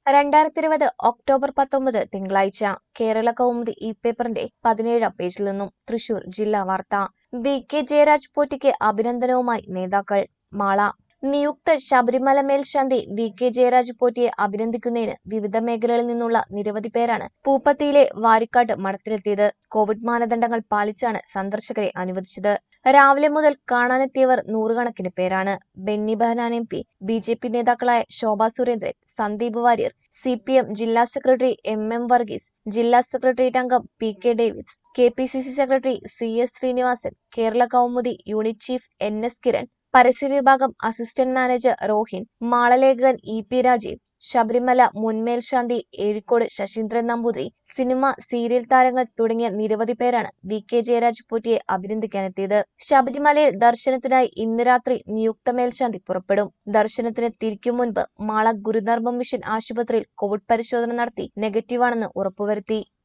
രണ്ടായിരത്തി ഇരുപത് ഒക്ടോബർ പത്തൊമ്പത് തിങ്കളാഴ്ച കേരള കൗമുദി ഇ പേപ്പറിന്റെ പതിനേഴാം പേജിൽ നിന്നും തൃശൂർ ജില്ലാ വാർത്ത വി കെ ജയരാജ് പോറ്റിക്ക് അഭിനന്ദനവുമായി നേതാക്കൾ മാള നിയുക്ത ശബരിമല മേൽശാന്തി വി കെ ജയരാജ് പോറ്റിയെ അഭിനന്ദിക്കുന്നതിന് വിവിധ മേഖലകളിൽ നിന്നുള്ള നിരവധി പേരാണ് പൂപ്പത്തിയിലെ വാരിക്കാട്ട് മഠത്തിലെത്തിയത് കോവിഡ് മാനദണ്ഡങ്ങൾ പാലിച്ചാണ് സന്ദർശകരെ അനുവദിച്ചത് രാവിലെ മുതൽ കാണാനെത്തിയവർ നൂറുകണക്കിന് പേരാണ് Benny Behanan M P B J P നേതാക്കളായ Shobha Surendran Sandeep Warrier C P M ജില്ലാ സെക്രട്ടറി എം എം വർഗീസ് ജില്ലാ സെക്രട്ടേറിയറ്റ് അംഗം P K Davids K P C C secretary C S Srinivasan Kerala Kaumudi unit chief N S Kiran പരസ്യ വിഭാഗം അസിസ്റ്റന്റ് മാനേജർ റോഹിൻ മാളലേഖകൻ ഇ പി രാജീവ് ശബരിമല മുൻ മേൽശാന്തി ഏഴിക്കോട് ശശീന്ദ്രൻ നമ്പൂതിരി സിനിമ സീരിയൽ താരങ്ങൾ തുടങ്ങിയ നിരവധി പേരാണ് വി കെ ജയരാജ് പോറ്റിയെ അഭിനന്ദിക്കാനെത്തിയത് ശബരിമലയിൽ ദർശനത്തിനായി ഇന്ന് രാത്രി നിയുക്ത മേൽശാന്തി പുറപ്പെടും ദർശനത്തിന് തിരിക്കും മുൻപ് മാള ഗുരുധർമ്മ മിഷൻ ആശുപത്രിയിൽ കോവിഡ് പരിശോധന നടത്തി നെഗറ്റീവാണെന്ന് ഉറപ്പുവരുത്തി